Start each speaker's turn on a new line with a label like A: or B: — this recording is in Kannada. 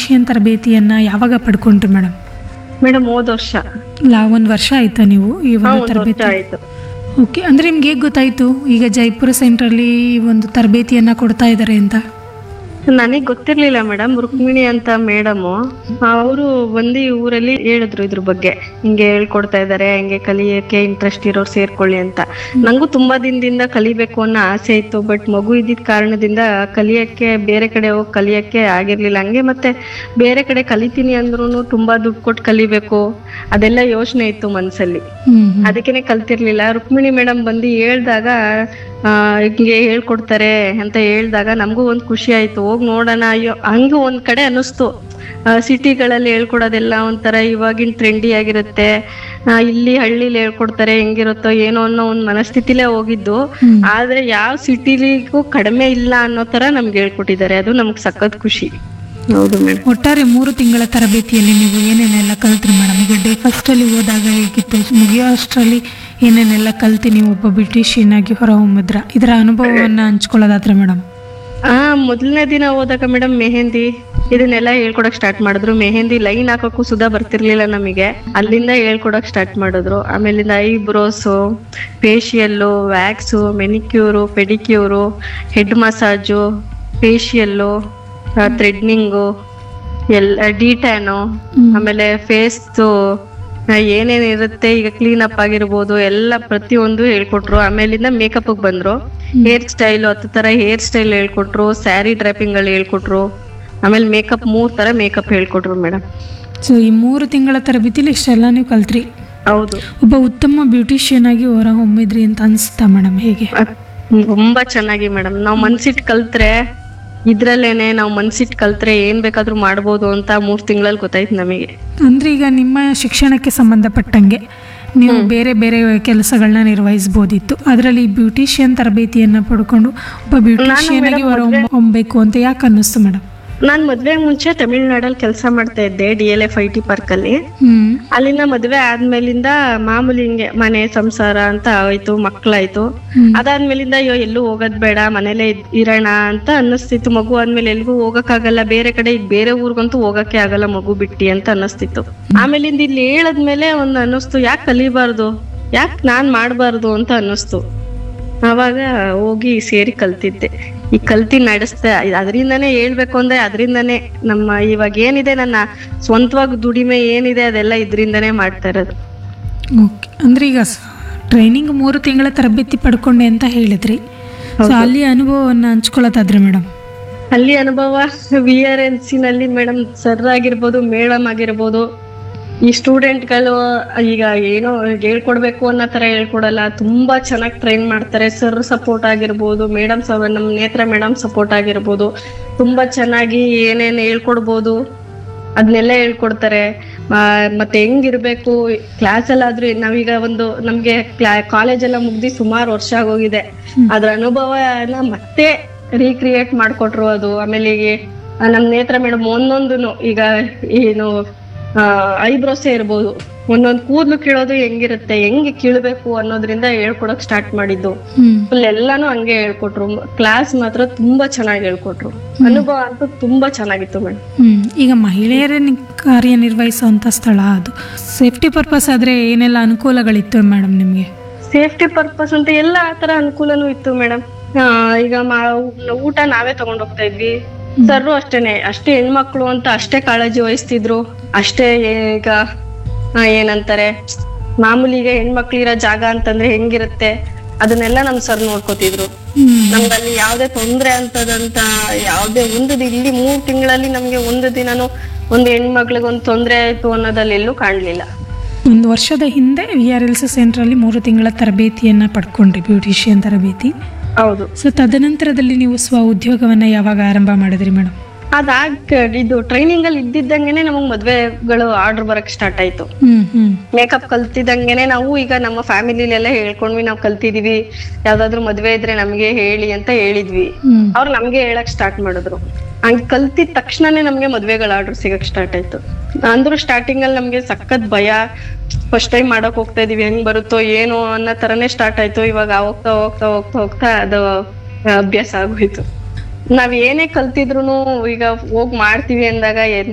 A: ಬ್ಯೂಟಿಷಿಯನ್ ತರಬೇತಿಯನ್ನ ಯಾವಾಗ ಪಡ್ಕೊಂಡ್ರಿ ಮೇಡಮ್
B: ಮೇಡಮ್ ಹೋದ ವರ್ಷ
A: ಲಾ ಒಂದು ವರ್ಷ ಆಯ್ತಾ ನೀವು ಈ
B: ಹಾ,
A: ಒಂದು
B: ಒಂದ್ ವರ್ಷ
A: ತರಬೇತಿ
B: ಆಯ್ತು
A: ಓಕೆ ಅಂದ್ರೆ ನಿಮ್ಗೆ ಹೇಗೆ ಗೊತ್ತಾಯ್ತು ಈಗ ಜೈಪುರ ಸೆಂಟ್ರಲ್ಲಿ ಒಂದು ತರಬೇತಿಯನ್ನ ಕೊಡ್ತಾ ಇದ್ದಾರೆ ಅಂತ
B: ನನಗ್ ಗೊತ್ತಿರ್ಲಿಲ್ಲ ಮೇಡಮ್ ರುಕ್ಮಿಣಿ ಅಂತ ಮೇಡಮ್ ಅವರು ಬಂದು ಊರಲ್ಲಿ ಹೇಳಿದ್ರು ಇದ್ರ ಬಗ್ಗೆ ಹಿಂಗೆ ಹೇಳ್ಕೊಡ್ತಾ ಇದಾರೆ ಹಿಂಗೆ ಕಲಿಯಕ್ಕೆ ಇಂಟ್ರೆಸ್ಟ್ ಇರೋರು ಸೇರ್ಕೊಳ್ಳಿ ಅಂತ ನಂಗೂ ತುಂಬಾ ದಿನದಿಂದ ಕಲಿಬೇಕು ಅನ್ನೋ ಆಸೆ ಇತ್ತು ಬಟ್ ಮಗು ಇದ್ದಿದ್ ಕಾರಣದಿಂದ ಕಲಿಯಕ್ಕೆ ಬೇರೆ ಕಡೆ ಹೋಗಿ ಕಲಿಯಕ್ಕೆ ಆಗಿರ್ಲಿಲ್ಲ ಹಂಗೆ ಮತ್ತೆ ಬೇರೆ ಕಡೆ ಕಲಿತೀನಿ ಅಂದ್ರೂ ತುಂಬಾ ದುಡ್ಡು ಕೊಟ್ಟು ಕಲಿಬೇಕು ಅದೆಲ್ಲ ಯೋಚನೆ ಇತ್ತು ಮನ್ಸಲ್ಲಿ
A: ಹ್ಮ್ ಹ್ಮ್.
B: ಅದಕ್ಕೇನೆ ಕಲ್ತಿರ್ಲಿಲ್ಲ ರುಕ್ಮಿಣಿ ಮೇಡಮ್ ಬಂದು ಹೇಳ್ದಾಗ ಆ, ಹಿಂಗೆ ಹೇಳ್ಕೊಡ್ತಾರೆ ಅಂತ ಹೇಳ್ದಾಗ ನಮಗೂ ಒಂದ್ ಖುಷಿ ಆಯ್ತು ಹೋಗ್ ನೋಡೋಣ ಅಯ್ಯೋ ಹಂಗೂ ಒಂದ್ ಕಡೆ ಅನಿಸ್ತು ಸಿಟಿಗಳಲ್ಲಿ ಹೇಳ್ಕೊಡೋದೆಲ್ಲ ಒಂಥರ ಇವಾಗಿನ ಟ್ರೆಂಡಿ ಆಗಿರುತ್ತೆ ಆ, ಇಲ್ಲಿ ಹಳ್ಳಿಲಿ ಹೇಳ್ಕೊಡ್ತಾರೆ ಹೆಂಗಿರುತ್ತೋ ಏನೋ ಅನ್ನೋ ಒಂದ್ ಮನಸ್ಥಿತಿಲೇ ಹೋಗಿದ್ದು
A: ಹ್ಮ್.
B: ಆದ್ರೆ ಯಾವ ಸಿಟಿಲಿಗೂ ಕಡಿಮೆ ಇಲ್ಲ ಅನ್ನೋ ತರ ನಮ್ಗೆ ಹೇಳ್ಕೊಟ್ಟಿದ್ದಾರೆ ಅದು ನಮ್ಗೆ ಸಖತ್ ಖುಷಿ ಹೌದು ಮೇಡಮ್
A: ಒಟ್ಟಾರೆ ಮೂರು ತಿಂಗಳ ತರಬೇತಿಯಲ್ಲಿ ನೀವು ಏನೇನೆಲ್ಲ ಕಲ್ತ್ರಿ ಮೇಡಮ್ ಈಗ ಡೇ ಫಸ್ಟ್ ಅಲ್ಲಿ ಹೋದಾಗ ಹೇಗಿತ್ತು ಮುಗಿಯೋ ಅಷ್ಟರಲ್ಲಿ ಏನೇನೆಲ್ಲ ಕಲ್ತಿ ನೀವು ಒಬ್ಬ ಬ್ಯೂಟಿಷಿಯನ್ ಆಗಿ ಹೊರಹೊಮ್ಮಿದ್ರ ಇದರ ಅನುಭವವನ್ನ ಹಂಚ್ಕೊಳ್ಳೋದಾದ್ರೆ ಮೇಡಮ್
B: ಆ ಮೊದಲನೇ ದಿನ ಹೋದಾಗ ಮೇಡಮ್ ಮೆಹಂದಿ ಇದನ್ನೆಲ್ಲ ಹೇಳ್ಕೊಡಕ್ ಸ್ಟಾರ್ಟ್ ಮಾಡಿದ್ರು ಮೆಹಂದಿ ಲೈನ್ ಹಾಕಕ್ಕೂ ಸುಧಾ ಬರ್ತಿರ್ಲಿಲ್ಲ ನಮಗೆ ಅಲ್ಲಿಂದ ಹೇಳ್ಕೊಡಕ್ ಸ್ಟಾರ್ಟ್ ಮಾಡಿದ್ರು ಆಮೇಲಿಂದ eyebrows facial wax manicure pedicure head massage facial threading ಎಲ್ಲ ಡಿಟ್ಯಾನು ಆಮೇಲೆ ಫೇಸ್ದು ಏನೇನ್ ಇರುತ್ತೆ ಈಗ ಕ್ಲೀನ್ ಅಪ್ ಆಗಿರ್ಬೋದು ಎಲ್ಲ ಪ್ರತಿಯೊಂದು ಹೇಳ್ಕೊಟ್ರು ಆಮೇಲಿಂದ ಮೇಕಪ್ ಬಂದ್ರು ಹೇರ್ ಸ್ಟೈಲ್ ಹತ್ತು ತರ ಹೇರ್ ಸ್ಟೈಲ್ ಹೇಳ್ಕೊಟ್ರು ಸ್ಯಾರಿ ಡ್ರಾಪಿಂಗ್ ಗಳು ಹೇಳ್ಕೊಟ್ರು ಆಮೇಲೆ ಮೇಕಪ್ ಮೂರ್ ತರ ಮೇಕಪ್ ಹೇಳ್ಕೊಟ್ರು ಮೇಡಮ್
A: ಸೊ ಈ ಮೂರು ತಿಂಗಳ ತರಬೇತಿಲಿ ಇಷ್ಟೆಲ್ಲ ನೀವು ಕಲ್ತ್ರಿ
B: ಹೌದು
A: ಒಬ್ಬ ಉತ್ತಮ ಬ್ಯೂಟಿಷಿಯನ್ ಆಗಿ ಹೊರಹೊಮ್ಮಿದ್ರಿ ಅಂತ ಅನ್ಸುತ್ತಾ ಮೇಡಮ್ ಹೇಗೆ
B: ಅದ್ ತುಂಬಾ ಚೆನ್ನಾಗಿ ಮೇಡಮ್ ನಾವ್ ಮನ್ಸಿಟ್ ಕಲ್ತ್ರೆ ಇದ್ರಲ್ಲೇನೆ ನಾವ್ ಮನ್ಸಿಟ್ ಕಲ್ತ್ರೆ ಏನ್ ಬೇಕಾದ್ರೂ ಮಾಡ್ಬೋದು ಅಂತ ಮೂರ್ ತಿಂಗಳಲ್ಲಿ ಗೊತ್ತಾಯ್ತು ನಮಗೆ
A: ಅಂದ್ರೆ ಈಗ ನಿಮ್ಮ ಶಿಕ್ಷಣಕ್ಕೆ ಸಂಬಂಧಪಟ್ಟಂಗೆ ನೀವು ಬೇರೆ ಬೇರೆ ಕೆಲಸಗಳನ್ನ ನಿರ್ವಹಿಸ್ಬೋದಿತ್ತು ಅದರಲ್ಲಿ ಬ್ಯೂಟಿಷಿಯನ್ ತರಬೇತಿಯನ್ನ ಪಡ್ಕೊಂಡು ಒಬ್ಬ ಬ್ಯೂಟಿಷಿಯನ್ ಆಗಿ ಹೊರಹೊಮ್ಮಬೇಕು ಅಂತ ಯಾಕೆ ಅನ್ನಿಸ್ತು ಮೇಡಮ್
B: ನಾನ್ ಮದ್ವೆ ಮುಂಚೆ ತಮಿಳ್ನಾಡಲ್ಲಿ ಕೆಲಸ ಮಾಡ್ತಾ ಇದ್ದೆ D L F I T park ಅಲ್ಲಿ
A: ಹ್ಮ್
B: ಅಲ್ಲಿಂದ ಮದ್ವೆ ಆದ್ಮೇಲಿಂದ ಮಾಮೂಲಿ ಹಿಂಗೆ ಮನೆ ಸಂಸಾರ ಅಂತ ಆಯ್ತು ಮಕ್ಳಾಯ್ತು
A: ಹ್ಮ್.
B: ಅದಾದ್ಮೇಲಿಂದ ಅಯ್ಯೋ ಎಲ್ಲೂ ಹೋಗೋದ್ ಬೇಡ ಮನೇಲೆ ಇದ್- ಇರೋಣ ಅಂತ ಅನ್ನಿಸ್ತಿತ್ತು ಮಗು ಆದ್ಮೇಲೆ ಎಲ್ಗೂ ಹೋಗಕ್ಕಾಗಲ್ಲ ಬೇರೆ ಕಡೆ ಈಗ ಬೇರೆ ಊರ್ಗಂತೂ ಹೋಗಕ್ಕೆ ಆಗಲ್ಲ ಮಗು ಬಿಟ್ಟಿ ಅಂತ ಅನ್ನಿಸ್ತಿತ್ತು ಆಮೇಲಿಂದ ಇಲ್ಲಿ ಹೇಳದ್ಮೇಲೆ ಒಂದ್ ಅನ್ನಿಸ್ತು ಯಾಕೆ ಕಲಿಬಾರ್ದು ಯಾಕೆ ನಾನ್ ಮಾಡ್ಬಾರ್ದು ಅಂತ ಅನ್ನಿಸ್ತು ಅವಾಗ ಹೋಗಿ ಸೇರಿ ಕಲ್ತಿದ್ದೆ ಈ ಕಲ್ತಿ ನಡೆಸ್ದೆ ಅದರಿಂದನೇ ಹೇಳ್ಬೇಕು ಅಂದ್ರೆ ಅದರಿಂದನೇ ನಮ್ಮ ಇವಾಗ ಏನಿದೆ ನನ್ನ ಸ್ವಂತವಾಗಿ ದುಡಿಮೆ ಏನಿದೆ ಅದೆಲ್ಲ ಇದರಿಂದನೇ ಮಾಡ್ತಾ ಇರೋದು
A: ಓಕೆ ಅಂದ್ರೆ ಈಗ ಟ್ರೈನಿಂಗ್ ಮೂರು ತಿಂಗಳ ತರಬೇತಿ ಪಡ್ಕೊಂಡೆ ಅಂತ ಹೇಳಿದ್ರಿ ಸೊ ಅಲ್ಲಿ ಅನುಭವವನ್ನು ಹಂಚ್ಕೊಳ್ಳೋದಾದ್ರೆ ಮೇಡಮ್
B: ಅಲ್ಲಿ ಅನುಭವ ವಿ ಆರ್ ಎನ್ ಸಿ ನಲ್ಲಿ ಮೇಡಮ್ ಸರ್ ಆಗಿರ್ಬೋದು ಮೇಡಮ್ ಆಗಿರ್ಬೋದು ಈ ಸ್ಟೂಡೆಂಟ್ಗಳು ಈಗ ಏನೋ ಹೇಳ್ಕೊಡ್ಬೇಕು ಅನ್ನೋ ತರ ಹೇಳ್ಕೊಡಲ್ಲ ತುಂಬಾ ಚೆನ್ನಾಗಿ ಟ್ರೈನ್ ಮಾಡ್ತಾರೆ ಸರ್ ಸಪೋರ್ಟ್ ಆಗಿರ್ಬೋದು ಮೇಡಮ್ ಸ ನಮ್ಮ ನೇತ್ರ ಮೇಡಮ್ ಸಪೋರ್ಟ್ ಆಗಿರ್ಬೋದು ತುಂಬಾ ಚೆನ್ನಾಗಿ ಏನೇನ್ ಹೇಳ್ಕೊಡ್ಬೋದು ಅದನ್ನೆಲ್ಲ ಹೇಳ್ಕೊಡ್ತಾರೆ ಆ, ಮತ್ತೆ ಹೆಂಗಿರ್ಬೇಕು ಕ್ಲಾಸ್ ಅಲ್ಲಾದ್ರೂ ನಾವೀಗ ಒಂದು ನಮ್ಗೆ ಕಾಲೇಜ್ ಎಲ್ಲ ಮುಗ್ದಿ ಸುಮಾರು ವರ್ಷ ಆಗೋಗಿದೆ ಅದ್ರ ಅನುಭವನ ಮತ್ತೆ ರೀಕ್ರಿಯೇಟ್ ಮಾಡ್ಕೊಟ್ರು ಅದು ಆಮೇಲೆ ಈಗ ಆ, ನಮ್ ನೇತ್ರ ಮೇಡಮ್ ಒಂದೊಂದು ಈಗ ಏನು ಐಬ್ರೋಸೇ ಇರ್ಬೋದು ಒಂದೊಂದ್ ಕೂದ್ಲು ಕೀಳೋದು ಹೆಂಗಿರುತ್ತೆ ಹೆಂಗೆ ಕೀಳ್ಬೇಕು ಅನ್ನೋದ್ರಿಂದ ಹೇಳ್ಕೊಡಕ್ ಸ್ಟಾರ್ಟ್ ಮಾಡಿದ್ದು
A: ಹ್ಮ್
B: ಫುಲ್ ಎಲ್ಲಾನು ಹಂಗೆ ಹೇಳ್ಕೊಟ್ರು ಕ್ಲಾಸ್ ಮಾತ್ರ ತುಂಬಾ ಚೆನ್ನಾಗಿ ಹೇಳ್ಕೊಟ್ರು ಅನುಭವ ಅಂತೂ ತುಂಬಾ ಚೆನ್ನಾಗಿತ್ತು ಮೇಡಮ್
A: ಹ್ಮ್ ಈಗ ಮಹಿಳೆಯರೇ ನಿ- ಕಾರ್ಯನಿರ್ವಹಿಸುವಂತ ಸ್ಥಳ ಅದು ಸೇಫ್ಟಿ ಪರ್ಪಸ್ ಆದ್ರೆ ಏನೆಲ್ಲ ಅನುಕೂಲಗಳಿತ್ತು ಮೇಡಮ್ ನಿಮ್ಗೆ
B: ಸೇಫ್ಟಿ ಪರ್ಪಸ್ ಅಂತ ಎಲ್ಲ ಆತರ ಅನುಕೂಲನೂ ಇತ್ತು ಮೇಡಮ್ ಈಗ ಮಾ- ಊಟ ನಾವೇ ತಗೊಂಡ್ ಹೋಗ್ತಾ ಇದ್ವಿ ಸರ್ರು ಅಷ್ಟೇನೆ ಅಷ್ಟೇ ಹೆಣ್ಮಕ್ಳು ಅಂತ ಅಷ್ಟೇ ಕಾಳಜಿ ವಹಿಸ್ತಿದ್ರು ಅಷ್ಟೇ ಈಗ ಆ, ಏನಂತಾರೆ ಮಾಮೂಲಿ ಈಗ ಹೆಣ್ಮಕ್ಳು ಇರೋ ಜಾಗ ಅಂತಂದ್ರೆ ಹೆಂಗಿರುತ್ತೆ ಅದನ್ನೆಲ್ಲ ನಮ್ ಸರ್ ನೋಡ್ಕೋತಿದ್ರು
A: ಹ್ಮ್
B: ನಮ್ಗಲ್ಲಿ ಯಾವ್ದೇ ತೊಂದ್ರೆ ಅಂತದಂತ ಯಾವ್ದೇ ಒಂದು ದಿ- ಇಲ್ಲಿ ಮೂರ್ ತಿಂಗಳಲ್ಲಿ ನಮ್ಗೆ ಒಂದು ದಿನನೂ ಒಂದು ಹೆಣ್ಮಕ್ಳಿಗೆ ಒಂದು ತೊಂದ್ರೆ ಆಯ್ತು ಅನ್ನೋದಲ್ಲಿ ಎಲ್ಲೂ ಕಾಣ್ಲಿಲ್ಲ
A: ಒಂದು ವರ್ಷದ ಹಿಂದೆ ವಿ ಆರ್ ಎಲ್ ಸಿ ಸೆಂಟ್ರಲ್ಲಿ ಮೂರು ತಿಂಗಳ ತರಬೇತಿಯನ್ನ ಪಡ್ಕೊಂಡ್ರಿ ಬ್ಯೂಟಿಷಿಯನ್ ತರಬೇತಿ
B: ಹೌದು
A: ಸೊ ತದನಂತರದಲ್ಲಿ ನೀವು ಸ್ವ ಉದ್ಯೋಗವನ್ನ ಯಾವಾಗ ಆರಂಭ ಮಾಡಿದ್ರಿ ಮೇಡಮ್
B: ಅದಾಗ್ ಇದು ಟ್ರೈನಿಂಗ್ ಅಲ್ಲಿ ಇದ್ದಿದ್ದಂಗೆನೆ ನಮಗ್ ಮದ್ವೆಗಳು ಆರ್ಡರ್ ಬರಕ್ ಸ್ಟಾರ್ಟ್ ಆಯ್ತು
A: ಹ್ಮ್ ಹ್ಮ್
B: ಮೇಕಪ್ ಕಲ್ತಿದ್ದಂಗೆನೆ ನಾವು ಈಗ ನಮ್ಮ ಫ್ಯಾಮಿಲಿಲೆಲ್ಲ ಹೇಳ್ಕೊಂಡ್ವಿ ನಾವ್ ಕಲ್ತಿದೀವಿ ಯಾವ್ದಾದ್ರು ಮದ್ವೆ ಇದ್ರೆ ನಮ್ಗೆ ಹೇಳಿ ಅಂತ ಹೇಳಿದ್ವಿ
A: ಹ್ಮ್
B: ಅವ್ರು ನಮ್ಗೆ ಹೇಳಕ್ ಸ್ಟಾರ್ಟ್ ಮಾಡಿದ್ರು ಹಂಗ್ ಕಲ್ತಿದ ತಕ್ಷಣನೇ ನಮ್ಗೆ ಮದ್ವೆಗಳ ಆರ್ಡರ್ ಸಿಗಕ್ ಸ್ಟಾರ್ಟ್ ಆಯ್ತು ಅಂದ್ರೂ ಸ್ಟಾರ್ಟಿಂಗ್ ಅಲ್ಲಿ ನಮ್ಗೆ ಸಖತ್ ಭಯ ಫಸ್ಟ್ ಟೈಮ್ ಮಾಡಕ್ ಹೋಗ್ತಾ ಇದೀವಿ ಹೆಂಗ್ ಬರುತ್ತೋ ಏನೋ ಅನ್ನೋ ತರನೇ ಸ್ಟಾರ್ಟ್ ಆಯ್ತು ಇವಾಗ ಹೋಗ್ತಾ ಹೋಗ್ತಾ ಹೋಗ್ತಾ ಹೋಗ್ತಾ ಅದು ಅಭ್ಯಾಸ ಆಗೋಯ್ತು ನಾವ್ ಏನೇ ಕಲ್ತಿದ್ರು ಈಗ ಹೋಗ್ ಮಾಡ್ತೀವಿ ಅಂದಾಗ